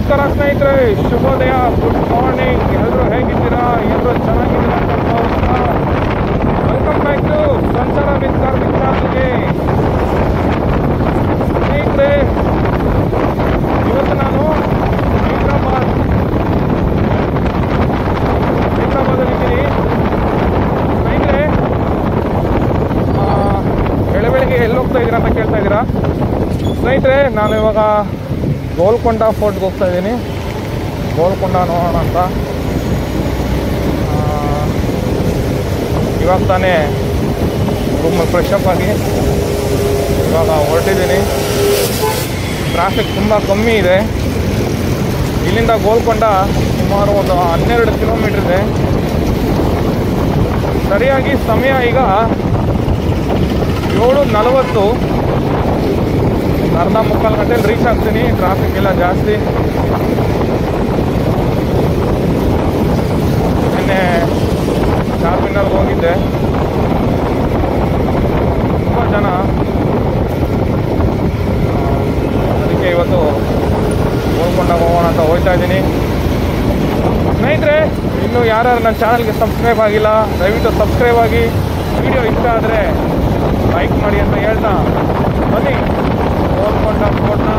ನಮಸ್ಕಾರ ಸ್ನೇಹಿತರೆ ಶುಭೋದಯ ಗುಡ್ ಮಾರ್ನಿಂಗ್ ಎಲ್ಲರೂ ಹೇಗಿದ್ದೀರಾ ಎಲ್ಲರೂ ಚೆನ್ನಾಗಿದ್ದೀರಾ ಅಂತ ಭಾವಿಸ್ತಾ welcome back to Sanchara with Karmik ಚಾನಲ್ಗೆ ಸ್ನೇಹಿತರೆ ಇವತ್ತು ನಾನು ಹೈದ್ರಾಬಾದ್ ಹೈದ್ರಾಬಾದಲ್ಲಿದ್ದೀನಿ ಸ್ನೇಹಿತರೆ ಆ, ಬೆಳೆ ಬೆಳಿಗ್ಗೆ ಎಲ್ಲಿ ಹೋಗ್ತಾ ಇದ್ದೀರಾ ಅಂತ ಕೇಳ್ತಾ ಇದ್ದೀರಾ ಸ್ನೇಹಿತರೆ ನಾನು ಇವಾಗ ಗೋಲ್ಕೊಂಡ ಫೋರ್ಟ್ಗೆ ಹೋಗ್ತಾ ಇದ್ದೀನಿ ಗೋಲ್ಕೊಂಡ ನೋಡೋಣ ಅಂತ ಆ, ಇವಾಗ ತಾನೇ ತುಂಬ ಫ್ರೆಶ್ ಅಪ್ ಆಗಿ ಇವಾಗ ಹೊರಟಿದ್ದೀನಿ ಟ್ರಾಫಿಕ್ ತುಂಬ ಕಮ್ಮಿ ಇದೆ ಇಲ್ಲಿಂದ ಗೋಲ್ಕೊಂಡ ಸುಮಾರು ಒಂದು ಹನ್ನೆರಡು ಕಿಲೋಮೀಟ್ರ್ ಇದೆ ಸರಿಯಾಗಿ ಸಮಯ ಈಗ ಏಳು ನಲವತ್ತು ಅರ್ಧ ಮುಕ್ಕಾಲು ಗಂಟೆಲಿ ರೀಚ್ ಆಗ್ತೀನಿ ಟ್ರಾಫಿಕ್ ಎಲ್ಲ ಜಾಸ್ತಿ ನಿನ್ನೆ ಚಾರ್ಮಿನಾರ್ಗೆ ಹೋಗಿದ್ದೆ ತುಂಬ ಜನ ಆ, ಅದಕ್ಕೆ ಇವತ್ತು ಹೋಗ್ಕೊಂಡಾಗ ಹೋಗೋಣ ಅಂತ ಹೋಗ್ತಾ ಇದ್ದೀನಿ ಸ್ನೇಹಿತರೆ ಇನ್ನು ಯಾರ್ಯಾರು ನನ್ನ ಚಾನಲ್ಗೆ ಸಬ್ಸ್ಕ್ರೈಬ್ ಆಗಿಲ್ಲ ದಯವಿಟ್ಟು ಸಬ್ಸ್ಕ್ರೈಬ್ ಆಗಿ ವಿಡಿಯೋ ಇಷ್ಟ ಆದರೆ ಲೈಕ್ ಮಾಡಿ ಅಂತ ಹೇಳ್ತಾ ಬನ್ನಿ ಗೋಲ್ಕೊಂಡ ಫೋರ್ಟ್ನ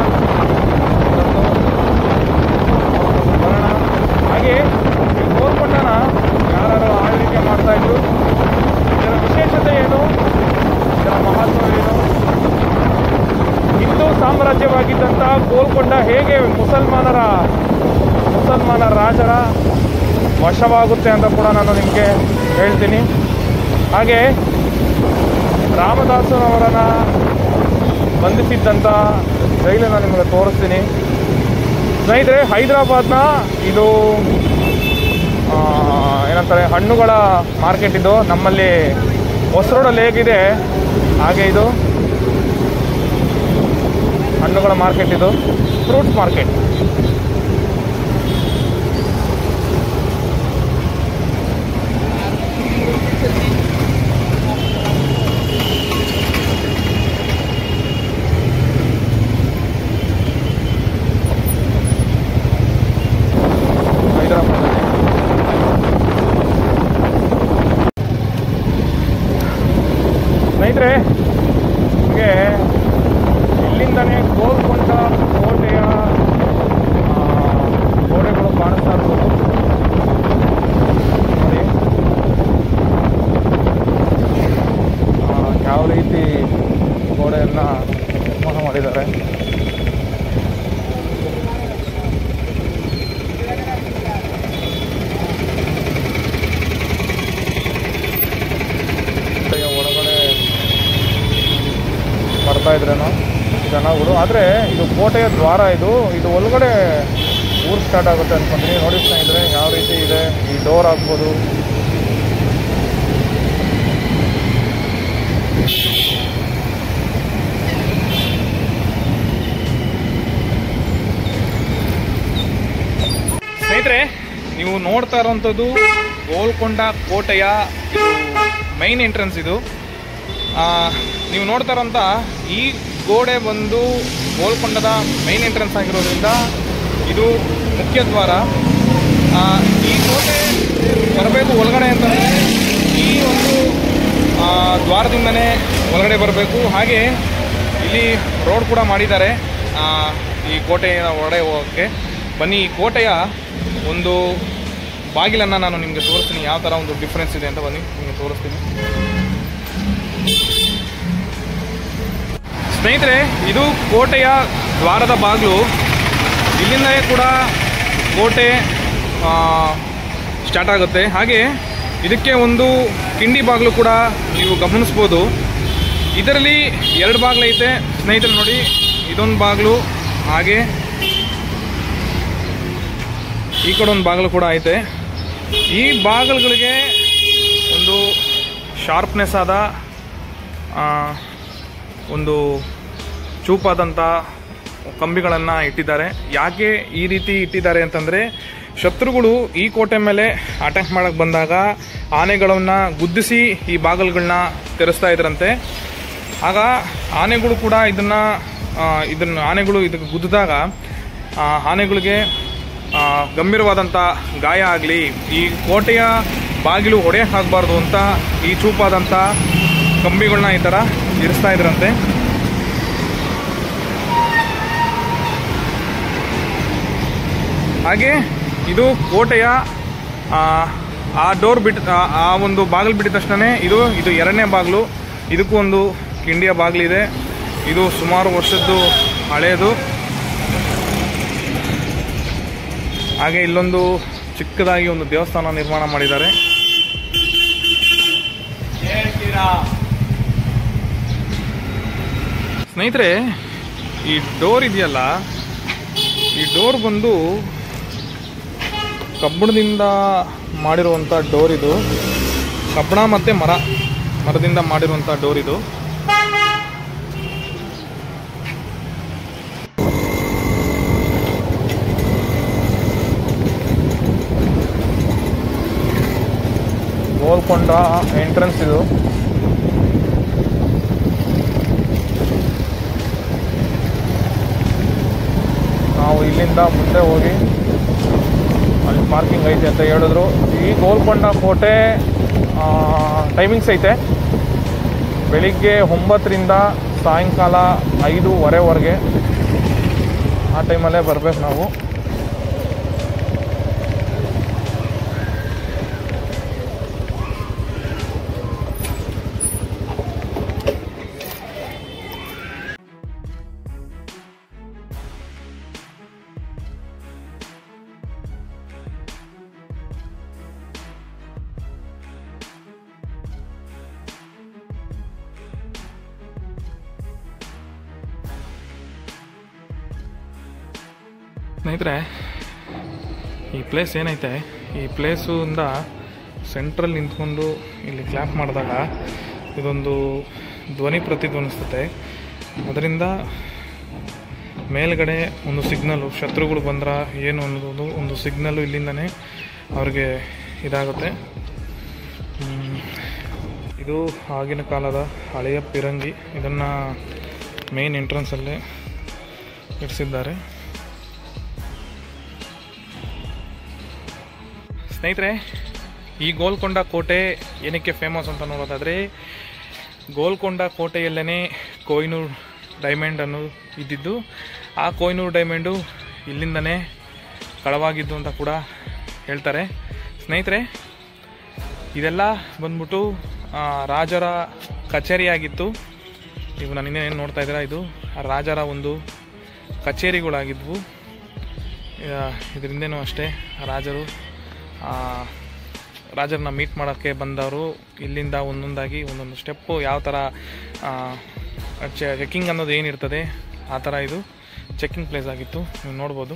ಬರೋಣ ಹಾಗೆ ಈ ಗೋಲ್ಕೊಂಡನ ಯಾರು ಆಳ್ವಿಕೆ ಮಾಡ್ತಾಯಿದ್ರು ಇದರ ವಿಶೇಷತೆ ಏನು ಇದರ ಮಹತ್ವ ಏನು ಹಿಂದೂ ಸಾಮ್ರಾಜ್ಯವಾಗಿದ್ದಂಥ ಗೋಲ್ಕೊಂಡ ಹೇಗೆ ಮುಸಲ್ಮಾನರ ಮುಸಲ್ಮಾನ ರಾಜರ ವಶವಾಗುತ್ತೆ ಅಂತ ಕೂಡ ನಾನು ನಿಮಗೆ ಹೇಳ್ತೀನಿ ಹಾಗೆ ರಾಮದಾಸನವರನ್ನ ಬಂಧಿಸಿದ್ದಂಥ ಜೈಲನ್ನು ನಿಮಗೆ ತೋರಿಸ್ತೀನಿ ಸ್ನೇಹಿತರೆ ಹೈದರಾಬಾದ್ನ ಇದು ಆ, ಏನಂತಾರೆ ಹಣ್ಣುಗಳ ಮಾರ್ಕೆಟ್ ಇದು ನಮ್ಮಲ್ಲಿ ಹೊಸರೋಡಲ್ಲಿ ಹೇಗಿದೆ ಹಾಗೆ ಇದು ಹಣ್ಣುಗಳ ಮಾರ್ಕೆಟ್ ಇದು ಫ್ರೂಟ್ಸ್ ಮಾರ್ಕೆಟ್ ಹೈದರಾಬಾದಲ್ಲಿ ಸ್ನೇಹಿತರೆ ನಿಮಗೆ ಇಲ್ಲಿಂದನೇ ಗೋಲ್ಕೊಂಡ ಕೋಟೆಯ ಆ, ಗೋಡೆಗಳು ಕಾಣಿಸ್ತಾ ಇರ್ಬೋದು ನೋಡಿ ಆ, ಯಾವ ರೀತಿ ಗೋಡೆಯನ್ನು ನಿರ್ಮಾಣ ಮಾಡಿದ್ದಾರೆ ಕೋಟೆಯ ಒಳಗಡೆ ಬರ್ತಾ ಇದ್ರೇನೋ ಜನಗಳು ಆದರೆ ಇದು ಕೋಟೆಯ ದ್ವಾರ ಇದು ಇದು ಒಳಗಡೆ ಊರು ಸ್ಟಾರ್ಟ್ ಆಗುತ್ತೆ ಅನ್ಕೊಂತೀನಿ ನೋಡಿ ಸ್ನೇಹಿತರೆ ಯಾವ ರೀತಿ ಇದೆ ಈ ಡೋರ್ ಆಗ್ಬೋದು ಸ್ನೇಹಿತರೆ ನೀವು ನೋಡ್ತಾ ಇರೋಂಥದ್ದು ಗೋಲ್ಕೊಂಡ ಕೋಟೆಯ ಮೈನ್ ಎಂಟ್ರೆನ್ಸ್ ಇದು ಆ, ನೀವು ನೋಡ್ತಾ ಇರೋಂಥ ಈ ಗೋಡೆ ಬಂದು ಗೋಲ್ಕೊಂಡದ ಮೈನ್ ಎಂಟ್ರೆನ್ಸ್ ಆಗಿರೋದ್ರಿಂದ ಇದು ಮುಖ್ಯ ದ್ವಾರ ಆ, ಈ ಕೋಟೆ ಬರಬೇಕು ಒಳಗಡೆ ಅಂತಂದರೆ ಈ ಒಂದು ಆ, ದ್ವಾರದಿಂದನೇ ಒಳಗಡೆ ಬರಬೇಕು ಹಾಗೆ ಇಲ್ಲಿ ರೋಡ್ ಕೂಡ ಮಾಡಿದ್ದಾರೆ ಆ, ಈ ಕೋಟೆಯ ಒಳಗಡೆ ಹೋಗೋಕ್ಕೆ ಬನ್ನಿ ಈ ಕೋಟೆಯ ಒಂದು ಬಾಗಿಲನ್ನು ನಾನು ನಿಮಗೆ ತೋರಿಸ್ತೀನಿ ಯಾವ ಥರ ಒಂದು ಡಿಫ್ರೆನ್ಸ್ ಇದೆ ಅಂತ ಬನ್ನಿ ನಿಮಗೆ ತೋರಿಸ್ತೀನಿ ಸ್ನೇಹಿತರೆ ಇದು ಕೋಟೆಯ ದ್ವಾರದ ಬಾಗಿಲು ಇಲ್ಲಿಂದಲೇ ಕೂಡ ಕೋಟೆ ಸ್ಟಾರ್ಟ್ ಆಗುತ್ತೆ ಹಾಗೆ ಇದಕ್ಕೆ ಒಂದು ಕಿಂಡಿ ಬಾಗಿಲು ಕೂಡ ನೀವು ಗಮನಿಸ್ಬೋದು ಇದರಲ್ಲಿ ಎರಡು ಬಾಗಿಲೈತೆ ಸ್ನೇಹಿತರೆ ನೋಡಿ ಇದೊಂದು ಬಾಗಿಲು ಹಾಗೆ ಈ ಕಡೆ ಒಂದು ಬಾಗಿಲು ಕೂಡ ಐತೆ ಈ ಬಾಗಿಲುಗಳಿಗೆ ಒಂದು ಶಾರ್ಪ್ನೆಸ್ ಆದ ಆ, ಒಂದು ಚೂಪಾದಂಥ ಕಂಬಿಗಳನ್ನು ಇಟ್ಟಿದ್ದಾರೆ ಯಾಕೆ ಈ ರೀತಿ ಇಟ್ಟಿದ್ದಾರೆ ಅಂತಂದರೆ ಶತ್ರುಗಳು ಈ ಕೋಟೆ ಮೇಲೆ ಅಟ್ಯಾಕ್ ಮಾಡಕ್ಕೆ ಬಂದಾಗ ಆನೆಗಳನ್ನು ಗುದ್ದಿಸಿ ಈ ಬಾಗಿಲುಗಳನ್ನ ತೆರೆಸ್ತಾ ಇದ್ರಂತೆ ಆಗ ಆನೆಗಳು ಕೂಡ ಇದನ್ನು ಇದನ್ನು ಆನೆಗಳು ಇದಕ್ಕೆ ಗುದ್ದಿದಾಗ ಆ, ಆನೆಗಳಿಗೆ ಆ, ಗಂಭೀರವಾದಂಥ ಗಾಯ ಆಗಲಿ ಈ ಕೋಟೆಯ ಬಾಗಿಲು ಹೊಡೆಯೋಕ್ಕಾಗಬಾರ್ದು ಅಂತ ಈ ಚೂಪಾದಂಥ ಕಂಬಿಗಳನ್ನ ಈ ಥರ ಇರಿಸ್ತಾ ಇದ್ರಂತೆ ಹಾಗೆ ಇದು ಕೋಟೆಯ ಆ, ಆ ಡೋರ್ ಬಿಟ್ಟ ಆ- ಆ ಒಂದು ಬಾಗಿಲು ಬಿಟ್ಟಿದ ತಕ್ಷಣ ಇದು ಇದು ಎರಡನೇ ಬಾಗಿಲು ಇದಕ್ಕೂ ಒಂದು ಕಿಂಡಿಯ ಬಾಗಿಲಿದೆ ಇದು ಸುಮಾರು ವರ್ಷದ್ದು ಹಳೆಯದು ಹಾಗೆ ಇಲ್ಲೊಂದು ಚಿಕ್ಕದಾಗಿ ಒಂದು ದೇವಸ್ಥಾನ ನಿರ್ಮಾಣ ಮಾಡಿದ್ದಾರೆ ಸ್ನೇಹಿತರೆ ಈ ಡೋರ್ ಇದೆಯಲ್ಲ ಈ ಡೋರ್ ಬಂದು ಕಬ್ಬಣದಿಂದ ಮಾಡಿರುವಂಥ ಡೋರ್ ಇದು ಕಬ್ಬಣ ಮತ್ತು ಮರ ಮರದಿಂದ ಮಾಡಿರುವಂಥ ಡೋರ್ ಇದು ಗೋಲ್ಕೊಂಡ ಎಂಟ್ರೆನ್ಸ್ ಇದು ನಾವು ಇಲ್ಲಿಂದ ಮುಂದೆ ಹೋಗಿ ಅಲ್ಲಿ ಪಾರ್ಕಿಂಗ್ ಐತೆ ಅಂತ ಹೇಳಿದ್ರು ಈ ಗೋಲ್ಕೊಂಡ ಕೋಟೆ ಟೈಮಿಂಗ್ಸ್ ಐತೆ ಬೆಳಿಗ್ಗೆ ಒಂಬತ್ತರಿಂದ ಸಾಯಂಕಾಲ ಐದೂವರೆವರೆಗೆ ಆ ಟೈಮಲ್ಲೇ ಬರ್ಬೇಕು ನಾವು ಸ್ನೇಹಿತರೆ ಈ ಪ್ಲೇಸ್ ಏನೈತೆ ಈ ಪ್ಲೇಸಿಂದ ಸೆಂಟ್ರಲ್ಲಿ ನಿಂತ್ಕೊಂಡು ಇಲ್ಲಿ ಕ್ಲ್ಯಾಪ್ ಮಾಡಿದಾಗ ಇದೊಂದು ಧ್ವನಿ ಪ್ರತಿಧ್ವನಿಸ್ತತೆ ಅದರಿಂದ ಮೇಲ್ಗಡೆ ಒಂದು ಸಿಗ್ನಲ್ಲು ಶತ್ರುಗಳು ಬಂದ್ರ ಏನು ಅನ್ನೋದು ಒಂದು ಸಿಗ್ನಲ್ಲು ಇಲ್ಲಿಂದನೇ ಅವ್ರಿಗೆ ಇದಾಗುತ್ತೆ ಹ್ಮ್. ಇದು ಆಗಿನ ಕಾಲದ ಹಳೆಯ ಪಿರಂಗಿ ಇದನ್ನು ಮೇನ್ ಎಂಟ್ರೆನ್ಸಲ್ಲೇ ಇರಿಸಿದ್ದಾರೆ ಸ್ನೇಹಿತರೆ ಈ ಗೋಲ್ಕೊಂಡ ಕೋಟೆ ಏನಕ್ಕೆ ಫೇಮಸ್ ಅಂತ ನೋಡೋದಾದರೆ ಗೋಲ್ಕೊಂಡ ಕೋಟೆಯಲ್ಲೇ ಕೊಯ್ನೂರು ಡೈಮಂಡ್ ಅನ್ನೋದು ಇದ್ದಿದ್ದು ಆ ಕೊಯ್ನೂರು ಡೈಮಂಡು ಇಲ್ಲಿಂದನೇ ಕಳವಾಗಿದ್ದು ಅಂತ ಕೂಡ ಹೇಳ್ತಾರೆ ಸ್ನೇಹಿತರೆ ಇದೆಲ್ಲ ಬಂದ್ಬಿಟ್ಟು ಆ, ರಾಜರ ಕಚೇರಿಯಾಗಿತ್ತು ನೀವು ನಾನು ಇನ್ನೇನು ನೋಡ್ತಾ ಇದ್ದೀರಾ ಇದು ರಾಜರ ಒಂದು ಕಚೇರಿಗಳಾಗಿದ್ವು ಇದರಿಂದೇನೂ ಅಷ್ಟೇ ರಾಜರು ಆ, ರಾಜರನ್ನ ಮೀಟ್ ಮಾಡೋಕ್ಕೆ ಬಂದವರು ಇಲ್ಲಿಂದ ಒಂದೊಂದಾಗಿ ಒಂದೊಂದು ಸ್ಟೆಪ್ಪು ಯಾವ ಥರ ಚೆಕ್ಕಿಂಗ್ ಅನ್ನೋದು ಏನಿರ್ತದೆ ಆ ಥರ ಇದು ಚೆಕ್ಕಿಂಗ್ ಪ್ಲೇಸ್ ಆಗಿತ್ತು ನೀವು ನೋಡ್ಬೋದು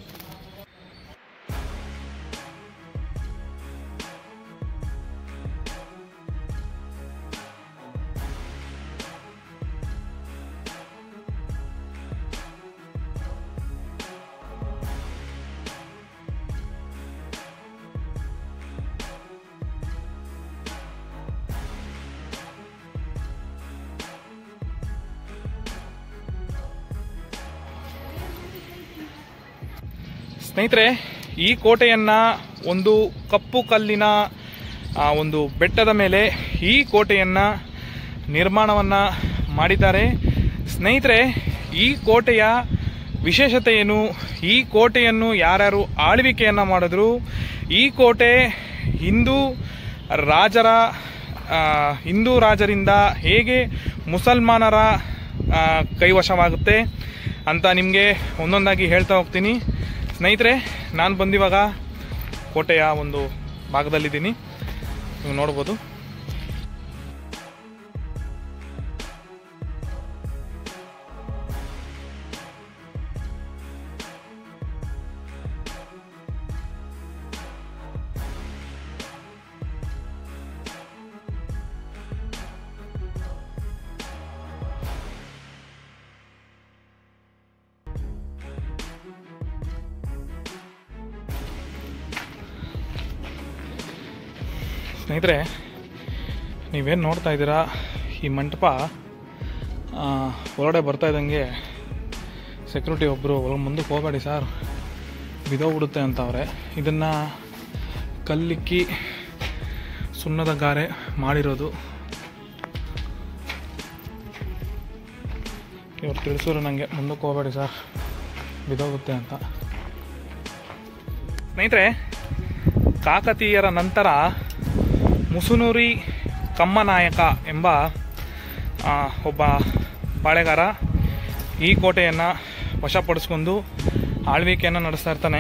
ಸ್ನೇಹಿತರೆ ಈ ಕೋಟೆಯನ್ನು ಒಂದು ಕಪ್ಪು ಕಲ್ಲಿನ ಆ, ಒಂದು ಬೆಟ್ಟದ ಮೇಲೆ ಈ ಕೋಟೆಯನ್ನು ನಿರ್ಮಾಣವನ್ನು ಮಾಡಿದ್ದಾರೆ ಸ್ನೇಹಿತರೆ ಈ ಕೋಟೆಯ ವಿಶೇಷತೆ ಏನು ಈ ಕೋಟೆಯನ್ನು ಯಾರ್ಯಾರು ಆಳ್ವಿಕೆಯನ್ನು ಮಾಡಿದ್ರು ಈ ಕೋಟೆ ಹಿಂದೂ ರಾಜರ ಆ, ಹಿಂದೂ ರಾಜರಿಂದ ಹೇಗೆ ಮುಸಲ್ಮಾನರ ಆ, ಕೈವಶವಾಗುತ್ತೆ ಅಂತ ನಿಮಗೆ ಒಂದೊಂದಾಗಿ ಹೇಳ್ತಾ ಹೋಗ್ತೀನಿ ಸ್ನೇಹಿತರೆ ನಾನು ಬಂದಿವಾಗ ಕೋಟೆಯ ಒಂದು ಭಾಗದಲ್ಲಿದ್ದೀನಿ ನೀವು ನೋಡ್ಬೋದು ಸ್ನೇಹಿತರೆ ನೀವೇನು ನೋಡ್ತಾ ಇದ್ದೀರಾ ಈ ಮಂಟಪ ಆ, ಹೊರಗಡೆ ಬರ್ತಾ ಇದ್ದಂಗೆ ಸೆಕ್ಯೂರಿಟಿ ಒಬ್ಬರು ಒಳಗೆ ಮುಂದಕ್ಕೆ ಹೋಗಬೇಡಿ ಸರ್ ಬಿದೋಗ್ಬಿಡುತ್ತೆ ಅಂತವ್ರೆ ಇದನ್ನು ಕಲ್ಲಿಕ್ಕಿ ಸುಣ್ಣದ ಗಾರೆ ಮಾಡಿರೋದು ಇವ್ರು ತಿಳಿಸೋರು ನನಗೆ ಮುಂದಕ್ಕೆ ಹೋಗಬೇಡಿ ಸರ್ ಬಿದೋಗುತ್ತೆ ಅಂತ ಸ್ನೇಹಿತರೆ ಕಾಕತೀಯರ ನಂತರ ಮುಸುನೂರಿ ಕಮ್ಮನಾಯಕ ಎಂಬ ಆ, ಒಬ್ಬ ಪಾಳೆಗಾರ ಈ ಕೋಟೆಯನ್ನು ವಶಪಡಿಸ್ಕೊಂಡು ಆಳ್ವಿಕೆಯನ್ನು ನಡೆಸ್ತಾ ಇರ್ತಾನೆ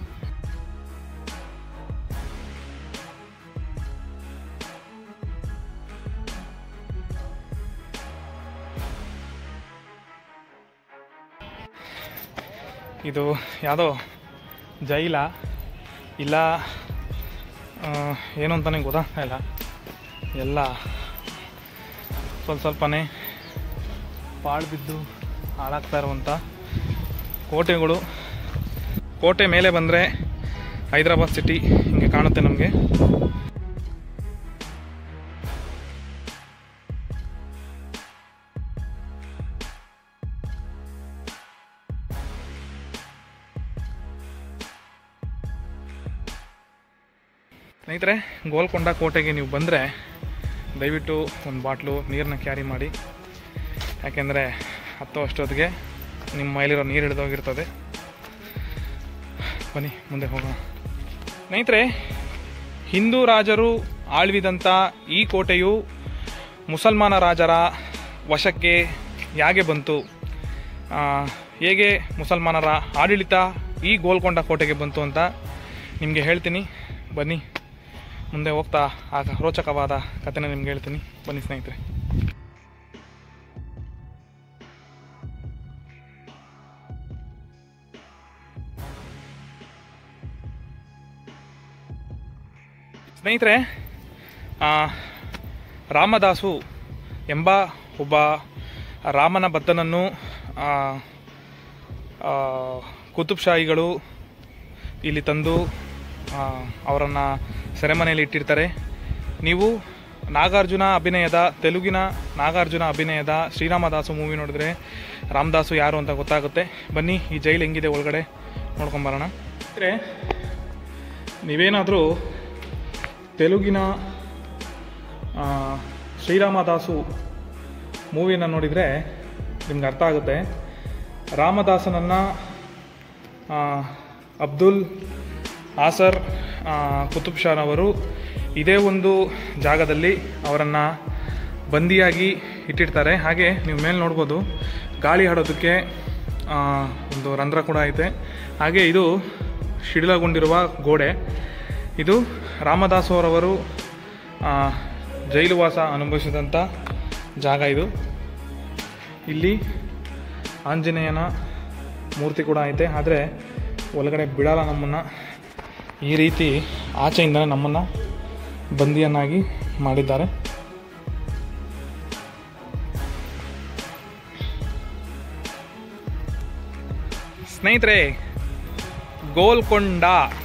ಇದು ಯಾವುದೋ ಜೈಲ ಇಲ್ಲ ಆ, ಏನು ಅಂತಲೇ ಗೊತ್ತಾಗ್ತಾ ಇಲ್ಲ ಎಲ್ಲ ಸ್ವಲ್ಪ ಸ್ವಲ್ಪನೇ ಪಾಳು ಬಿದ್ದು ಹಾಳಾಗ್ತಾ ಇರುವಂಥ ಕೋಟೆಗಳು ಕೋಟೆ ಮೇಲೆ ಬಂದರೆ ಹೈದರಾಬಾದ್ ಸಿಟಿ ಹಿಂಗೆ ಕಾಣುತ್ತೆ ನಮಗೆ ಸ್ನೇಹಿತರೆ ಗೋಲ್ಕೊಂಡ ಕೋಟೆಗೆ ನೀವು ಬಂದರೆ ದಯವಿಟ್ಟು ಒಂದು ಬಾಟ್ಲು ನೀರನ್ನ ಕ್ಯಾರಿ ಮಾಡಿ ಯಾಕೆಂದರೆ ಹತ್ತೋ ಅಷ್ಟೊತ್ತಿಗೆ ನಿಮ್ಮ ಮೈಲಿರೋ ನೀರು ಹಿಡಿದೋಗಿರ್ತದೆ ಬನ್ನಿ ಮುಂದೆ ಹೋಗೋಣ ಸ್ನೇಹಿತರೆ ಹಿಂದೂ ರಾಜರು ಆಳ್ವಿದಂಥ ಈ ಕೋಟೆಯು ಮುಸಲ್ಮಾನ ರಾಜರ ವಶಕ್ಕೆ ಹೇಗೆ ಬಂತು ಆ, ಹೇಗೆ ಮುಸಲ್ಮಾನರ ಆಡಳಿತ ಈ ಗೋಲ್ಕೊಂಡ ಕೋಟೆಗೆ ಬಂತು ಅಂತ ನಿಮಗೆ ಹೇಳ್ತೀನಿ ಬನ್ನಿ ಮುಂದೆ ಹೋಗ್ತಾ ಆ ರೋಚಕವಾದ ಕಥೆನ ನಿಮ್ಗೆ ಹೇಳ್ತೀನಿ ಬನ್ನಿ ಸ್ನೇಹಿತರೆ ಸ್ನೇಹಿತರೆ ಆ, ರಾಮದಾಸು ಎಂಬ ಒಬ್ಬ ರಾಮನ ಬದ್ದನನ್ನು ಆ, ಆ, ಕುತುಬ್ ಶಾಹಿಗಳು ಇಲ್ಲಿ ತಂದು ಅವರನ್ನು ಸೆರೆಮನೆಯಲ್ಲಿ ಇಟ್ಟಿರ್ತಾರೆ ನೀವು ನಾಗಾರ್ಜುನ ಅಭಿನಯದ ತೆಲುಗಿನ ನಾಗಾರ್ಜುನ ಅಭಿನಯದ ಶ್ರೀರಾಮದಾಸು ಮೂವಿ ನೋಡಿದ್ರೆ ರಾಮದಾಸು ಯಾರು ಅಂತ ಗೊತ್ತಾಗುತ್ತೆ ಬನ್ನಿ ಈ ಜೈಲು ಹೆಂಗಿದೆ ಒಳಗಡೆ ನೋಡ್ಕೊಂಬರೋಣ ಅಂದರೆ ನೀವೇನಾದರೂ ತೆಲುಗಿನ ಆ, ಶ್ರೀರಾಮದಾಸು ಮೂವಿನ ನೋಡಿದರೆ ನಿಮ್ಗೆ ಅರ್ಥ ಆಗುತ್ತೆ ರಾಮದಾಸನನ್ನು ಅಬ್ದುಲ್ ಆಸರ್ ಆ, ಕುತುಬ್ ಶಾನವರು ಇದೇ ಒಂದು ಜಾಗದಲ್ಲಿ ಅವರನ್ನು ಬಂದಿಯಾಗಿ ಇಟ್ಟಿರ್ತಾರೆ ಹಾಗೆ ನೀವು ಮೇಲೆ ನೋಡ್ಬೋದು ಗಾಳಿ ಆಡೋದಕ್ಕೆ ಆ, ಒಂದು ರಂಧ್ರ ಕೂಡ ಐತೆ ಹಾಗೆ ಇದು ಶಿಡಿಲಗೊಂಡಿರುವ ಗೋಡೆ ಇದು ರಾಮದಾಸ್ ಅವರವರು ಆ, ಜೈಲುವಾಸ ಅನುಭವಿಸಿದಂಥ ಜಾಗ ಇದು ಇಲ್ಲಿ ಆಂಜನೇಯನ ಮೂರ್ತಿ ಕೂಡ ಐತೆ ಆದರೆ ಒಳಗಡೆ ಬಿಡಲ್ಲ ನಮ್ಮನ್ನು ಈ ರೀತಿ ಆಚೆಯಿಂದಲೇ ನಮ್ಮನ್ನು ಬಂದಿಯನ್ನಾಗಿ ಮಾಡಿದ್ದಾರೆ ಸ್ನೇಹಿತರೆ ಗೋಲ್ಕೊಂಡ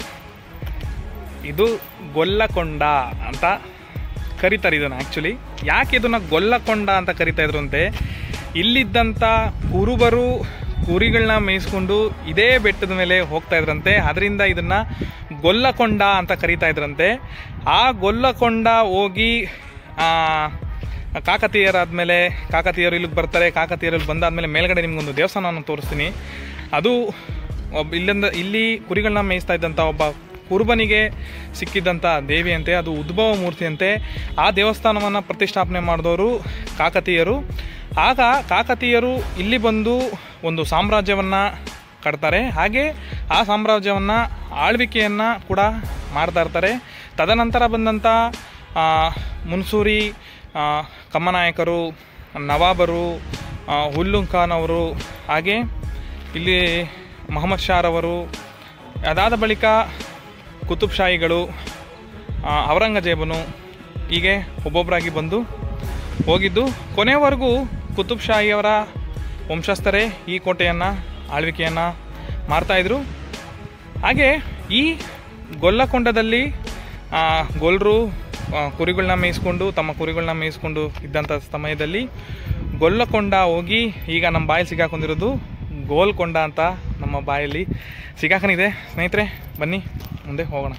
ಇದು ಗೊಲ್ಲಕೊಂಡ ಅಂತ ಕರೀತಾರೆ ಇದನ್ನು ಆ್ಯಕ್ಚುಲಿ ಯಾಕೆ ಇದನ್ನು ಗೊಲ್ಲಕೊಂಡ ಅಂತ ಕರಿತಾ ಇದ್ರು ಅಂತೆ ಇಲ್ಲಿದ್ದಂಥ ಕುರುಬರು ಕುರಿಗಳನ್ನ ಮೇಯಿಸ್ಕೊಂಡು ಇದೇ ಬೆಟ್ಟದ ಮೇಲೆ ಹೋಗ್ತಾ ಇದ್ರಂತೆ ಅದರಿಂದ ಇದನ್ನ ಗೊಲ್ಲಕೊಂಡ ಅಂತ ಕರಿತಾ ಇದ್ರಂತೆ ಆ ಗೊಲ್ಲಕೊಂಡ ಹೋಗಿ ಆ, ಕಾಕತೀಯರಾದ್ಮೇಲೆ ಕಾಕತೀಯರು ಇಲ್ಲಿಗೆ ಬರ್ತಾರೆ ಕಾಕತೀಯರಲ್ಲಿ ಬಂದಾದ್ಮೇಲೆ ಮೇಲ್ಗಡೆ ನಿಮ್ಗೊಂದು ದೇವಸ್ಥಾನವನ್ನು ತೋರಿಸ್ತೀನಿ ಅದು ಒಬ್ಬ ಇಲ್ಲಿಂದ ಇಲ್ಲಿ ಕುರಿಗಳನ್ನ ಮೇಯಿಸ್ತಾ ಇದ್ದಂಥ ಒಬ್ಬ ಕುರುಬನಿಗೆ ಸಿಕ್ಕಿದ್ದಂಥ ದೇವಿ ಅಂತೆ ಅದು ಉದ್ಭವ ಮೂರ್ತಿ ಅಂತೆ ಆ ದೇವಸ್ಥಾನವನ್ನು ಪ್ರತಿಷ್ಠಾಪನೆ ಮಾಡಿದವರು ಕಾಕತೀಯರು ಆಗ ಕಾಕತೀಯರು ಇಲ್ಲಿ ಬಂದು ಒಂದು ಸಾಮ್ರಾಜ್ಯವನ್ನು ಕಟ್ತಾರೆ ಹಾಗೆ ಆ ಸಾಮ್ರಾಜ್ಯವನ್ನು ಆಳ್ವಿಕೆಯನ್ನು ಕೂಡ ಮಾಡ್ತಾ ಇರ್ತಾರೆ ತದನಂತರ ಬಂದಂಥ ಆ, ಮುನ್ಸೂರಿ ಆ, ಕಮ್ಮನಾಯಕರು ನವಾಬರು ಆ, ಹುಲ್ಲುಂ ಖಾನ್ ಅವರು ಹಾಗೆ ಇಲ್ಲಿ ಮೊಹಮ್ಮದ್ ಶಾರವರು ಅದಾದ ಬಳಿಕ ಕುತುಬ್ ಶಾಹಿಗಳು ಆ, ಔರಂಗಜೇಬನು ಹೀಗೆ ಒಬ್ಬೊಬ್ಬರಾಗಿ ಬಂದು ಹೋಗಿದ್ದು ಕೊನೆವರೆಗೂ ಕುತುಬ್ ಶಾಹಿಯವರ ವಂಶಸ್ಥರೇ ಈ ಕೋಟೆಯನ್ನು ಆಳ್ವಿಕೆಯನ್ನು ಮಾಡ್ತಾಯಿದ್ರು ಹಾಗೆ ಈ ಗೊಲ್ಲಕೊಂಡದಲ್ಲಿ ಆ, ಗೊಲ್ಲರು ಆ, ಕುರಿಗಳನ್ನ ಮೇಯಿಸ್ಕೊಂಡು ತಮ್ಮ ಕುರಿಗಳನ್ನ ಮೇಯಿಸ್ಕೊಂಡು ಇದ್ದಂಥ ಸಮಯದಲ್ಲಿ ಗೊಲ್ಲಕೊಂಡ ಹೋಗಿ ಈಗ ನಮ್ಮ ಬಾಯಲ್ಲಿ ಸಿಗಾಕೊಂಡಿರೋದು ಗೋಲ್ಕೊಂಡ ಅಂತ ನಮ್ಮ ಬಾಯಲ್ಲಿ ಸಿಗಾಕನಿದೆ ಸ್ನೇಹಿತರೆ ಬನ್ನಿ ಮುಂದೆ ಹೋಗೋಣ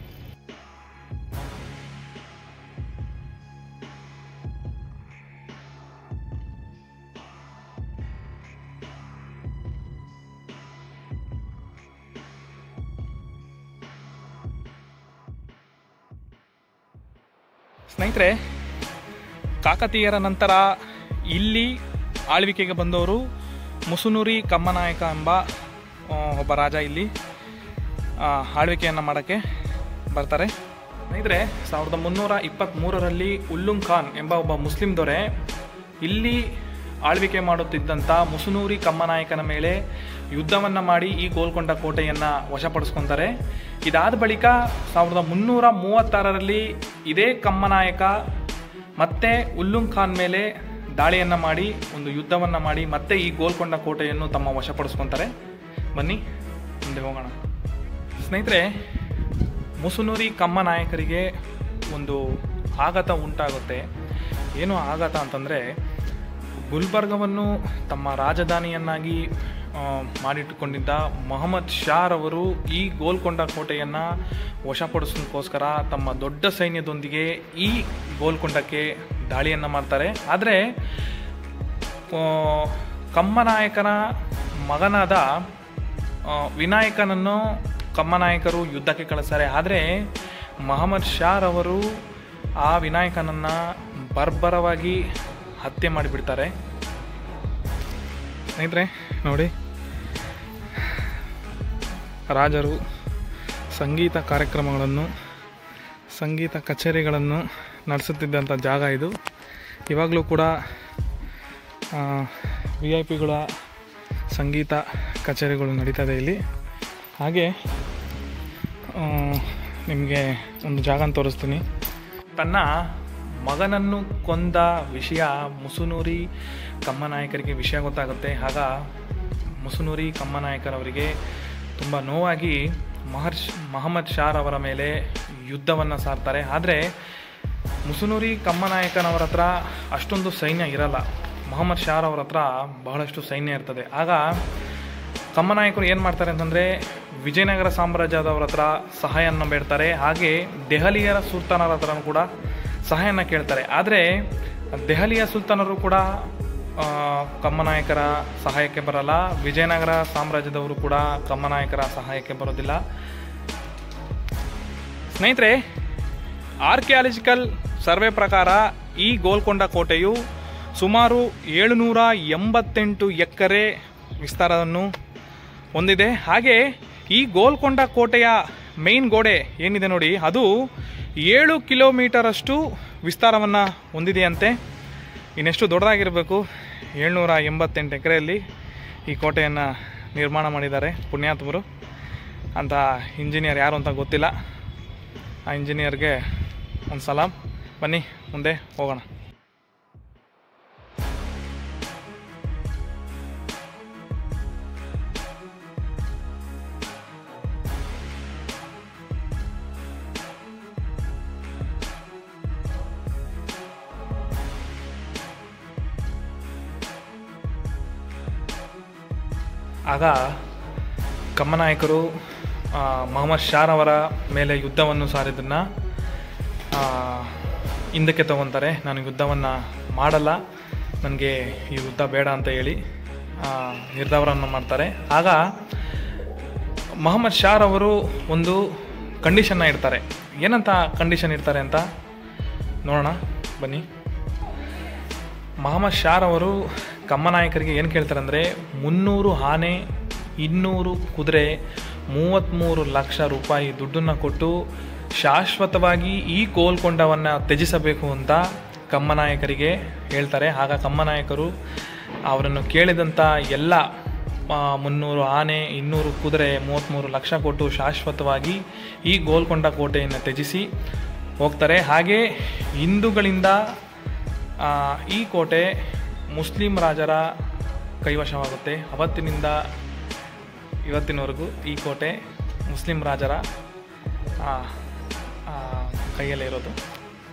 ಸ್ನೇಹಿತರೆ ಕಾಕತೀಯರ ನಂತರ ಇಲ್ಲಿ ಆಳ್ವಿಕೆಗೆ ಬಂದವರು ಮುಸುನೂರಿ ಕಮ್ಮನಾಯಕ ಎಂಬ ಆ, ಒಬ್ಬ ರಾಜ ಇಲ್ಲಿ ಆ, ಆಳ್ವಿಕೆಯನ್ನು ಮಾಡೋಕ್ಕೆ ಬರ್ತಾರೆ ಸ್ನೇಹಿತರೆ ಸಾವಿರದ ಮುನ್ನೂರ ಇಪ್ಪತ್ತ್ಮೂರರಲ್ಲಿ ಉಲ್ಲುಂಗ್ ಖಾನ್ ಎಂಬ ಒಬ್ಬ ಮುಸ್ಲಿಂ ದೊರೆ ಇಲ್ಲಿ ಆಳ್ವಿಕೆ ಮಾಡುತ್ತಿದ್ದಂಥ ಮುಸುನೂರಿ ಕಮ್ಮನಾಯಕನ ಮೇಲೆ ಯುದ್ಧವನ್ನು ಮಾಡಿ ಈ ಗೋಲ್ಕೊಂಡ ಕೋಟೆಯನ್ನು ವಶಪಡಿಸ್ಕೊತಾರೆ ಇದಾದ ಬಳಿಕ ಸಾವಿರದ ಮುನ್ನೂರ ಮೂವತ್ತಾರರಲ್ಲಿ ಇದೇ ಕಮ್ಮನಾಯಕ ಮತ್ತೆ ಉಲ್ಲುಂಗ್ ಖಾನ್ ಮೇಲೆ ದಾಳಿಯನ್ನು ಮಾಡಿ ಒಂದು ಯುದ್ಧವನ್ನು ಮಾಡಿ ಮತ್ತೆ ಈ ಗೋಲ್ಕೊಂಡ ಕೋಟೆಯನ್ನು ತಮ್ಮ ವಶಪಡಿಸ್ಕೊತಾರೆ ಬನ್ನಿ ಮುಂದೆ ಹೋಗೋಣ ಸ್ನೇಹಿತರೆ ಮುಸುನೂರಿ ಕಮ್ಮ ನಾಯಕರಿಗೆ ಒಂದು ಆಘಾತ ಉಂಟಾಗುತ್ತೆ ಏನು ಆಘಾತ ಅಂತಂದರೆ ಗುಲ್ಬರ್ಗವನ್ನು ತಮ್ಮ ರಾಜಧಾನಿಯನ್ನಾಗಿ ಆ, ಮಾಡಿಟ್ಟುಕೊಂಡಿದ್ದ ಮೊಹಮ್ಮದ್ ಶಾರವರು ಈ ಗೋಲ್ಕೊಂಡ ಕೋಟೆಯನ್ನು ವಶಪಡಿಸೋದಕ್ಕೋಸ್ಕರ ತಮ್ಮ ದೊಡ್ಡ ಸೈನ್ಯದೊಂದಿಗೆ ಈ ಗೋಲ್ಕೊಂಡಕ್ಕೆ ದಾಳಿಯನ್ನು ಮಾಡ್ತಾರೆ ಆದರೆ ಆ, ಕಮ್ಮನಾಯಕನ ಮಗನಾದ ಆ, ವಿನಾಯಕನನ್ನು ಕಮ್ಮನಾಯಕರು ಯುದ್ಧಕ್ಕೆ ಕಳಿಸ್ತಾರೆ ಆದರೆ ಮಹಮ್ಮದ್ ಶಾರ್ ಅವರು ಆ ವಿನಾಯಕನನ್ನು ಬರ್ಬರವಾಗಿ ಹತ್ಯೆ ಮಾಡಿಬಿಡ್ತಾರೆ ಸ್ನೇಹಿತರೆ ನೋಡಿ ರಾಜರು ಸಂಗೀತ ಕಾರ್ಯಕ್ರಮಗಳನ್ನು ಸಂಗೀತ ಕಚೇರಿಗಳನ್ನು ನಡೆಸುತ್ತಿದ್ದಂಥ ಜಾಗ ಇದು ಇವಾಗಲೂ ಕೂಡ ವಿ ಐ ಪಿಗಳ ಸಂಗೀತ ಕಚೇರಿಗಳು ನಡೀತದೆ ಇಲ್ಲಿ ಹಾಗೆ ನಿಮಗೆ ಒಂದು ಜಾಗನ ತೋರಿಸ್ತೀನಿ ತನ್ನ ಮಗನನ್ನು ಕೊಂದ ವಿಷಯ ಮುಸುನೂರಿ ಕಮ್ಮನಾಯಕರಿಗೆ ವಿಷಯ ಗೊತ್ತಾಗುತ್ತೆ ಆಗ ಮುಸುನೂರಿ ಕಮ್ಮನಾಯಕರವರಿಗೆ ತುಂಬ ನೋವಾಗಿ ಮಹರ್ಷ್ ಮಹಮ್ಮದ್ ಶಾರ್ ಅವರ ಮೇಲೆ ಯುದ್ಧವನ್ನು ಸಾರ್ತಾರೆ ಆದರೆ ಮುಸುನೂರಿ ಕಮ್ಮನಾಯಕನವರ ಹತ್ರ ಅಷ್ಟೊಂದು ಸೈನ್ಯ ಇರಲ್ಲ ಮೊಹಮ್ಮದ್ ಶಾರ್ ಅವರ ಹತ್ರ ಬಹಳಷ್ಟು ಸೈನ್ಯ ಇರ್ತದೆ ಆಗ ಕಮ್ಮನಾಯಕರು ಏನು ಮಾಡ್ತಾರೆ ಅಂತಂದರೆ ವಿಜಯನಗರ ಸಾಮ್ರಾಜ್ಯದವರ ಹತ್ರ ಸಹಾಯವನ್ನು ಬೇಡ್ತಾರೆ ಹಾಗೆ ದೆಹಲಿಯರ ಸುಲ್ತಾನರ ಹತ್ರನೂ ಕೂಡ ಸಹಾಯನ ಕೇಳ್ತಾರೆ ಆದರೆ ದೆಹಲಿಯ ಸುಲ್ತಾನರು ಕೂಡ ಆ, ಕಮ್ಮನಾಯಕರ ಸಹಾಯಕ್ಕೆ ಬರಲ್ಲ ವಿಜಯನಗರ ಸಾಮ್ರಾಜ್ಯದವರು ಕೂಡ ಕಮ್ಮನಾಯಕರ ಸಹಾಯಕ್ಕೆ ಬರೋದಿಲ್ಲ ಸ್ನೇಹಿತರೆ ಆರ್ಕಿಯಾಲಜಿಕಲ್ ಸರ್ವೆ ಪ್ರಕಾರ ಈ ಗೋಲ್ಕೊಂಡ ಕೋಟೆಯು ಸುಮಾರು ಏಳುನೂರ ಎಂಬತ್ತೆಂಟು ಎಕರೆ ವಿಸ್ತಾರವನ್ನು ಹೊಂದಿದೆ ಹಾಗೆ ಈ ಗೋಲ್ಕೊಂಡ ಕೋಟೆಯ ಮೇನ್ ಗೋಡೆ ಏನಿದೆ ನೋಡಿ ಅದು ಏಳು ಕಿಲೋಮೀಟರಷ್ಟು ವಿಸ್ತಾರವನ್ನು ಹೊಂದಿದೆಯಂತೆ ಇನ್ನೆಷ್ಟು ದೊಡ್ಡದಾಗಿರಬೇಕು ಏಳ್ನೂರ ಎಂಬತ್ತೆಂಟು ಎಕರೆಯಲ್ಲಿ ಈ ಕೋಟೆಯನ್ನು ನಿರ್ಮಾಣ ಮಾಡಿದ್ದಾರೆ ಪುಣ್ಯಾತ್ಮರು ಅಂತ ಇಂಜಿನಿಯರ್ ಯಾರು ಅಂತ ಗೊತ್ತಿಲ್ಲ ಆ ಇಂಜಿನಿಯರ್ಗೆ ಒಂದು ಸಲಾಂ ಬನ್ನಿ ಮುಂದೆ ಹೋಗೋಣ ಆಗ ಕಮ್ಮನಾಯಕರು ಆ, ಮೊಹಮ್ಮದ್ ಶಾರ್ ಅವರ ಮೇಲೆ ಯುದ್ಧವನ್ನು ಸಾರಿದ್ದನ್ನು ಹಿಂದಕ್ಕೆ ತಗೊತಾರೆ ನಾನು ಯುದ್ಧವನ್ನು ಮಾಡಲ್ಲ ನನಗೆ ಈ ಯುದ್ಧ ಬೇಡ ಅಂತ ಹೇಳಿ ಆ, ನಿರ್ಧಾರವನ್ನು ಮಾಡ್ತಾರೆ ಆಗ ಮೊಹಮ್ಮದ್ ಶಾರ್ ಅವರು ಒಂದು ಕಂಡೀಷನ್ನ ಇಡ್ತಾರೆ ಏನಂತ ಕಂಡೀಷನ್ ಇಡ್ತಾರೆ ಅಂತ ನೋಡೋಣ ಬನ್ನಿ ಮೊಹಮ್ಮದ್ ಶಾರ್ ಅವರು ಕಮ್ಮನಾಯಕರಿಗೆ ಏನು ಕೇಳ್ತಾರೆ ಅಂದರೆ ಮುನ್ನೂರು ಆನೆ ಇನ್ನೂರು ಕುದುರೆ ಮೂವತ್ತ್ಮೂರು ಲಕ್ಷ ರೂಪಾಯಿ ದುಡ್ಡನ್ನು ಕೊಟ್ಟು ಶಾಶ್ವತವಾಗಿ ಈ ಗೋಲ್ಕೊಂಡವನ್ನು ತ್ಯಜಿಸಬೇಕು ಅಂತ ಕಮ್ಮನಾಯಕರಿಗೆ ಹೇಳ್ತಾರೆ ಆಗ ಕಮ್ಮನಾಯಕರು ಅವರನ್ನು ಕೇಳಿದಂಥ ಎಲ್ಲ ಆ, ಮುನ್ನೂರು ಆನೆ ಇನ್ನೂರು ಕುದುರೆ ಮೂವತ್ತ್ಮೂರು ಲಕ್ಷ ಕೊಟ್ಟು ಶಾಶ್ವತವಾಗಿ ಈ ಗೋಲ್ಕೊಂಡ ಕೋಟೆಯನ್ನು ತ್ಯಜಿಸಿ ಹೋಗ್ತಾರೆ ಹಾಗೆ ಹಿಂದೂಗಳಿಂದ ಆ, ಈ ಕೋಟೆ ಮುಸ್ಲಿಂ ರಾಜರ ಕೈವಶವಾಗುತ್ತೆ ಅವತ್ತಿನಿಂದ ಇವತ್ತಿನವರೆಗೂ ಈ ಕೋಟೆ ಮುಸ್ಲಿಂ ರಾಜರ ಆ, ಆ, ಕೈಯಲ್ಲೇ ಇರೋದು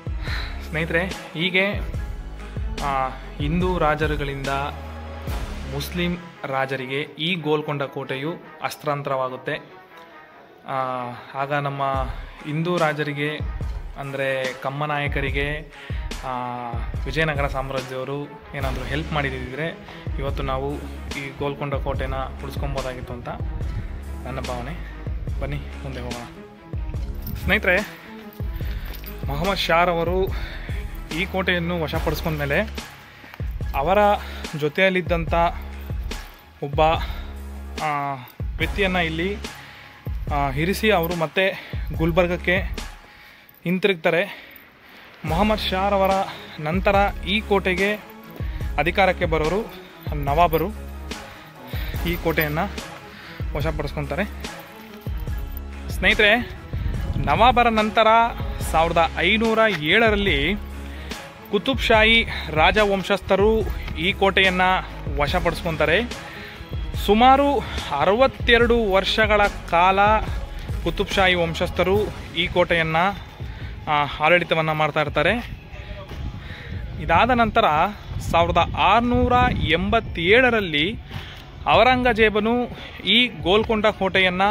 ಸ್ನೇಹಿತರೆ ಹೀಗೆ ಆ, ಹಿಂದೂ ರಾಜರುಗಳಿಂದ ಮುಸ್ಲಿಂ ರಾಜರಿಗೆ ಈ ಗೋಲ್ಕೊಂಡ ಕೋಟೆಯು ಅಸ್ತ್ರಾಂತರವಾಗುತ್ತೆ ಆ, ಆಗ ನಮ್ಮ ಹಿಂದೂ ರಾಜರಿಗೆ ಅಂದರೆ ಕಮ್ಮನಾಯಕರಿಗೆ ಆ, ವಿಜಯನಗರ ಸಾಮ್ರಾಜ್ಯದವರು ಏನಾದರೂ ಹೆಲ್ಪ್ ಮಾಡಿದ್ದಿದ್ರೆ ಇವತ್ತು ನಾವು ಈ ಗೋಲ್ಕೊಂಡ ಕೋಟೆನ ಉಳಿಸ್ಕೊಬೋದಾಗಿತ್ತು ಅಂತ ನನ್ನ ಭಾವನೆ ಬನ್ನಿ ಮುಂದೆ ಹೋಗೋಣ ಸ್ನೇಹಿತರೆ ಮೊಹಮ್ಮದ್ ಶಾರವರು ಈ ಕೋಟೆಯನ್ನು ವಶಪಡಿಸ್ಕೊಂಡ್ಮೇಲೆ ಅವರ ಜೊತೆಯಲ್ಲಿದ್ದಂಥ ಒಬ್ಬ ಆ, ವ್ಯಕ್ತಿಯನ್ನು ಇಲ್ಲಿ ಆ, ಇರಿಸಿ ಅವರು ಮತ್ತೆ ಗುಲ್ಬರ್ಗಕ್ಕೆ ಹಿಂತಿರುಗ್ತಾರೆ ಮೊಹಮ್ಮದ್ ಶಾರವರ ನಂತರ ಈ ಕೋಟೆಗೆ ಅಧಿಕಾರಕ್ಕೆ ಬರೋರು ನವಾಬರು ಈ ಕೋಟೆಯನ್ನು ವಶಪಡಿಸ್ಕೊತಾರೆ ಸ್ನೇಹಿತರೆ ನವಾಬರ ನಂತರ ಸಾವಿರದ ಐನೂರ ಏಳರಲ್ಲಿ ಕುತುಬ್ ಶಾಹಿ ರಾಜವಂಶಸ್ಥರು ಈ ಕೋಟೆಯನ್ನು ವಶಪಡಿಸ್ಕೊತಾರೆ ಸುಮಾರು ಅರವತ್ತೆರಡು ವರ್ಷಗಳ ಕಾಲ ಕುತುಬ್ ಶಾಹಿ ವಂಶಸ್ಥರು ಈ ಕೋಟೆಯನ್ನು ಆಡಳಿತವನ್ನು ಮಾಡ್ತಾ ಇರ್ತಾರೆ ಇದಾದ ನಂತರ ಸಾವಿರದ ಆರುನೂರ ಎಂಬತ್ತೇಳರಲ್ಲಿ ಔರಂಗಜೇಬನು ಈ ಗೋಲ್ಕೊಂಡ ಕೋಟೆಯನ್ನು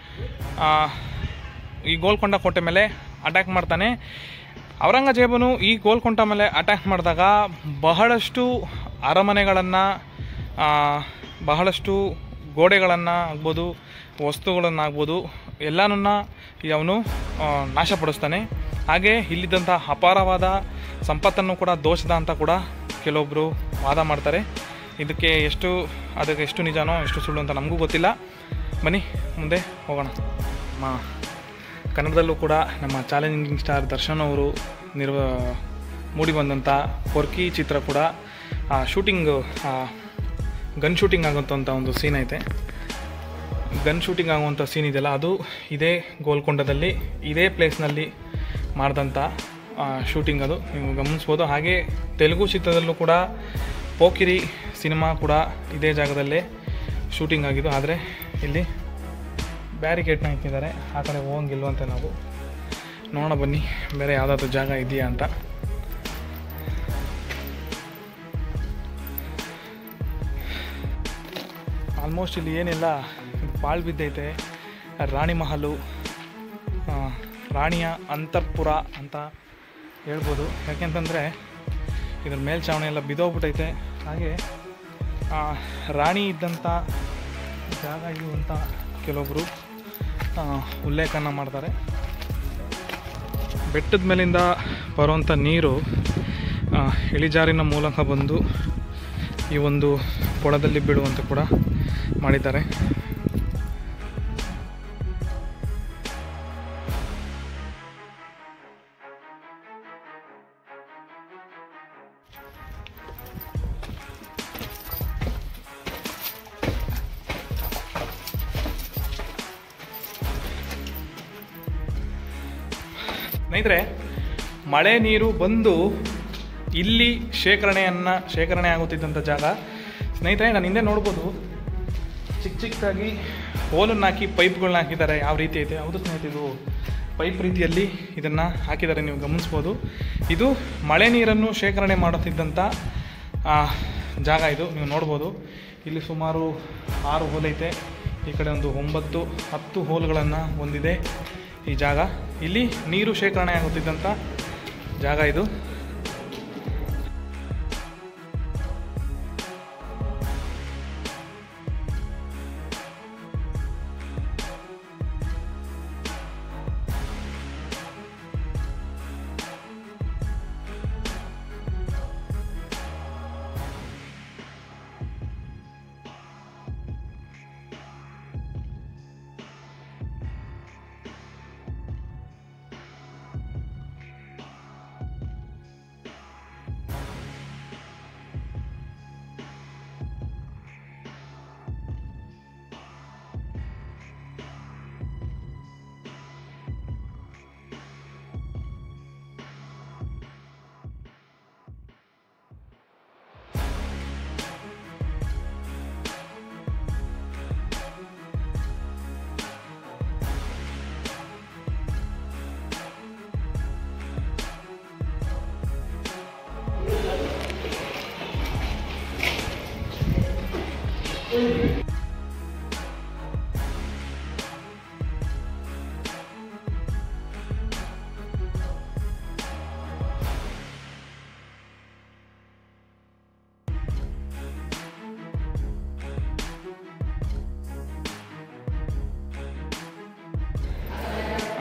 ಈ ಗೋಲ್ಕೊಂಡ ಕೋಟೆ ಮೇಲೆ ಅಟ್ಯಾಕ್ ಮಾಡ್ತಾನೆ ಔರಂಗಜೇಬನು ಈ ಗೋಲ್ಕೊಂಡ ಮೇಲೆ ಅಟ್ಯಾಕ್ ಮಾಡಿದಾಗ ಬಹಳಷ್ಟು ಅರಮನೆಗಳನ್ನು ಬಹಳಷ್ಟು ಗೋಡೆಗಳನ್ನು ಆಗ್ಬೋದು ವಸ್ತುಗಳನ್ನಾಗ್ಬೋದು ಎಲ್ಲನನ್ನ ಅವನು ಆ, ನಾಶಪಡಿಸ್ತಾನೆ ಹಾಗೆ ಇಲ್ಲಿದ್ದಂಥ ಅಪಾರವಾದ ಸಂಪತ್ತನ್ನು ಕೂಡ ದೋಷದ ಅಂತ ಕೂಡ ಕೆಲವೊಬ್ಬರು ವಾದ ಮಾಡ್ತಾರೆ ಇದಕ್ಕೆ ಎಷ್ಟು ಅದಕ್ಕೆ ಎಷ್ಟು ನಿಜನೋ ಎಷ್ಟು ಸುಳ್ಳು ಅಂತ ನಮಗೂ ಗೊತ್ತಿಲ್ಲ ಬನ್ನಿ ಮುಂದೆ ಹೋಗೋಣ ನಮ್ಮ ಕನ್ನಡದಲ್ಲೂ ಕೂಡ ನಮ್ಮ ಚಾಲೆಂಜಿಂಗ್ ಸ್ಟಾರ್ ದರ್ಶನ್ ಅವರು ನಿರ್ವ ಮೂಡಿ ಬಂದಂಥ ಪೊರ್ಕಿ ಚಿತ್ರ ಕೂಡ ಆ ಶೂಟಿಂಗ್ ಗನ್ ಶೂಟಿಂಗ್ ಆಗುವಂಥ ಒಂದು ಸೀನ್ ಐತೆ ಗನ್ ಶೂಟಿಂಗ್ ಆಗುವಂಥ ಸೀನ್ ಇದೆಯಲ್ಲ ಅದು ಇದೇ ಗೋಲ್ಕೊಂಡದಲ್ಲಿ ಇದೇ ಪ್ಲೇಸ್ನಲ್ಲಿ ಮಾಡಿದಂಥ ಶೂಟಿಂಗ್ ಅದು ನೀವು ಗಮನಿಸ್ಬೋದು ಹಾಗೆ ತೆಲುಗು ಚಿತ್ರದಲ್ಲೂ ಕೂಡ ಪೋಕಿರಿ ಸಿನಿಮಾ ಕೂಡ ಇದೇ ಜಾಗದಲ್ಲೇ ಶೂಟಿಂಗ್ ಆಗಿದ್ದು ಆದರೆ ಇಲ್ಲಿ ಬ್ಯಾರಿಕೇಡ್ನ ಇಟ್ಟಿದ್ದಾರೆ ಆ ಕಡೆ ಹೋಗಂಗಿಲ್ವಂತೆ ನಾವು ನೋಡೋಣ ಬನ್ನಿ ಬೇರೆ ಯಾವುದಾದ್ರೂ ಜಾಗ ಇದೆಯಾ ಅಂತ ಆಲ್ಮೋಸ್ಟ್ ಇಲ್ಲಿ ಏನಿಲ್ಲ ಪಾಳು ಬಿದ್ದೈತೆ ರಾಣಿ ಮಹಲು ಆ, ರಾಣಿಯ ಅಂತರ್ಪುರ ಅಂತ ಹೇಳ್ಬೋದು ಯಾಕೆಂತಂದರೆ ಇದ್ರ ಮೇಲ್ಛಾವಣಿ ಎಲ್ಲ ಬಿದ್ದೋಗ್ಬಿಟ್ಟೈತೆ ಹಾಗೆ ಆ, ರಾಣಿ ಇದ್ದಂಥ ಜಾಗ ಇದು ಅಂತ ಕೆಲವೊಬ್ಬರು ಉಲ್ಲೇಖನ ಮಾಡ್ತಾರೆ ಬೆಟ್ಟದ ಮೇಲಿಂದ ಬರುವಂಥ ನೀರು ಆ, ಇಳಿಜಾರಿನ ಮೂಲಕ ಬಂದು ಈ ಒಂದು ಕೊಳದಲ್ಲಿ ಬೀಳುವಂತೆ ಕೂಡ ಮಾಡಿದ್ದಾರೆ ಸ್ನೇಹಿತರೆ ಮಳೆ ನೀರು ಬಂದು ಇಲ್ಲಿ ಶೇಖರಣೆಯನ್ನು ಶೇಖರಣೆ ಆಗುತ್ತಿದ್ದಂಥ ಜಾಗ ಸ್ನೇಹಿತರೆ ನಾನು ಹಿಂದೆ ನೋಡ್ಬೋದು ಚಿಕ್ಕ ಚಿಕ್ಕದಾಗಿ ಹೋಲನ್ನು ಹಾಕಿ ಪೈಪ್ಗಳನ್ನ ಹಾಕಿದ್ದಾರೆ ಯಾವ ರೀತಿ ಐತೆ ಹೌದು ಸ್ನೇಹಿತರೆ ಇದು ಪೈಪ್ ರೀತಿಯಲ್ಲಿ ಇದನ್ನು ಹಾಕಿದ್ದಾರೆ ನೀವು ಗಮನಿಸ್ಬೋದು ಇದು ಮಳೆ ನೀರನ್ನು ಶೇಖರಣೆ ಮಾಡುತ್ತಿದ್ದಂಥ ಆ, ಜಾಗ ಇದು ನೀವು ನೋಡ್ಬೋದು ಇಲ್ಲಿ ಸುಮಾರು ಆರು ಹೋಲ್ ಐತೆ ಈ ಕಡೆ ಒಂದು ಒಂಬತ್ತು ಹತ್ತು ಹೋಲ್ಗಳನ್ನು ಹೊಂದಿದೆ ಈ ಜಾಗ ಇಲ್ಲಿ ನೀರು ಶೇಖರಣೆ ಆಗುತ್ತಿದ್ದಂಥ ಜಾಗ ಇದು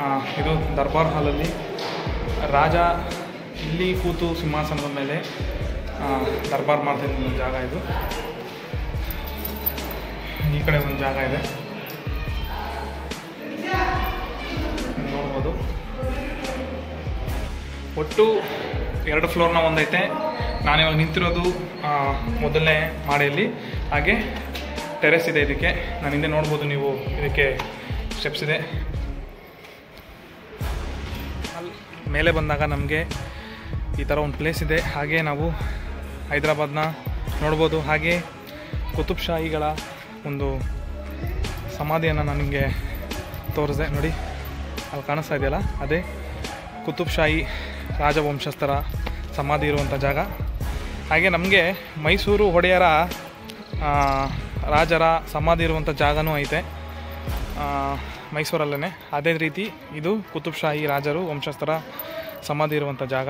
ಆ, ಇದು ದರ್ಬಾರ್ ಹಾಲಲ್ಲಿ ರಾಜ ಇಲ್ಲಿ ಕೂತು ಸಿಂಹಾಸನದ ಮೇಲೆ ಆ, ದರ್ಬಾರ್ ಮಾಡ್ತಿದ್ದ ಒಂದು ಜಾಗ ಇದು ಈ ಕಡೆ ಒಂದು ಜಾಗ ಇದೆ ನೋಡ್ಬೋದು ಒಟ್ಟು ಎರಡು ಫ್ಲೋರ್ನ ಒಂದೈತೆ ನಾನಿವಾಗ ನಿಂತಿರೋದು ಆ, ಮೊದಲನೇ ಮಾಡೆಯಲ್ಲಿ ಹಾಗೆ ಟೆರೆಸ್ ಇದೆ ಇದಕ್ಕೆ ನಾನು ಹಿಂದೆ ನೋಡ್ಬೋದು ನೀವು ಇದಕ್ಕೆ ಸ್ಟೆಪ್ಸ್ ಇದೆ ಅಲ್ಲಿ ಮೇಲೆ ಬಂದಾಗ ನಮಗೆ ಈ ಥರ ಒಂದು ಪ್ಲೇಸ್ ಇದೆ ಹಾಗೆ ನಾವು ಹೈದರಾಬಾದ್ನ ನೋಡ್ಬೋದು ಹಾಗೆ ಕುತುಬ್ ಶಾಹಿಗಳ ಒಂದು ಸಮಾಧಿಯನ್ನು ನಾನು ನಿಮಗೆ ತೋರಿಸಿದೆ ನೋಡಿ ಅಲ್ಲಿ ಕಾಣಿಸ್ತಾ ಇದೆಯಲ್ಲ ಅದೇ ಕುತುಬ್ ಶಾಹಿ ರಾಜವಂಶಸ್ಥರ ಸಮಾಧಿ ಇರುವಂಥ ಜಾಗ ಹಾಗೆ ನಮಗೆ ಮೈಸೂರು ಒಡೆಯರ ಆ, ರಾಜರ ಸಮಾಧಿ ಇರುವಂಥ ಜಾಗನೂ ಐತೆ ಆ, ಮೈಸೂರಲ್ಲೇ ಅದೇ ರೀತಿ ಇದು ಕುತುಬ್ ಶಾಹಿ ರಾಜರು ವಂಶಸ್ಥರ ಸಮಾಧಿ ಇರುವಂಥ ಜಾಗ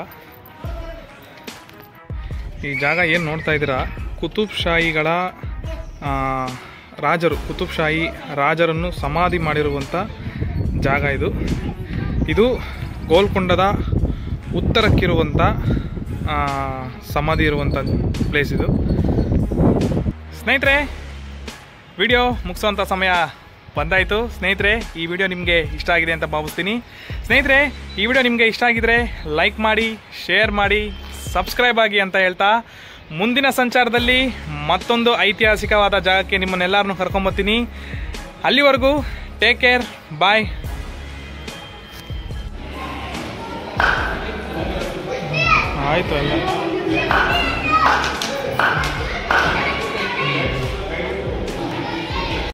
ಈ ಜಾಗ ಏನು ನೋಡ್ತಾ ಇದ್ದೀರಾ ಕುತುಬ್ ಶಾಹಿಗಳ ಆ, ರಾಜರು ಕುತುಬ್ ಶಾಹಿ ರಾಜರನ್ನು ಸಮಾಧಿ ಮಾಡಿರುವಂಥ ಜಾಗ ಇದು ಇದು ಗೋಲ್ಕೊಂಡದ ಉತ್ತರಕ್ಕಿರುವಂಥ ಆ, ಸಮಾಧಿ ಇರುವಂಥ ಪ್ಲೇಸ್ ಇದು ಸ್ನೇಹಿತರೆ ವಿಡಿಯೋ ಮುಗಿಸುವಂಥ ಸಮಯ ಬಂದಾಯಿತು ಸ್ನೇಹಿತರೆ ಈ ವಿಡಿಯೋ ನಿಮಗೆ ಇಷ್ಟ ಆಗಿದೆ ಅಂತ ಭಾವಿಸ್ತೀನಿ ಸ್ನೇಹಿತರೆ ಈ ವಿಡಿಯೋ ನಿಮಗೆ ಇಷ್ಟ ಆಗಿದ್ರೆ ಲೈಕ್ ಮಾಡಿ ಶೇರ್ ಮಾಡಿ ಸಬ್ಸ್ಕ್ರೈಬ್ ಆಗಿ ಅಂತ ಹೇಳ್ತಾ ಮುಂದಿನ ಸಂಚಾರದಲ್ಲಿ ಮತ್ತೊಂದು ಐತಿಹಾಸಿಕವಾದ ಜಾಗಕ್ಕೆ ನಿಮ್ಮನ್ನೆಲ್ಲರನ್ನೂ ಕರ್ಕೊಂಬರ್ತೀನಿ ಅಲ್ಲಿವರೆಗೂ ಟೇಕ್ ಕೇರ್ ಬಾಯ್ ಆಯಿತು ಎಲ್ಲ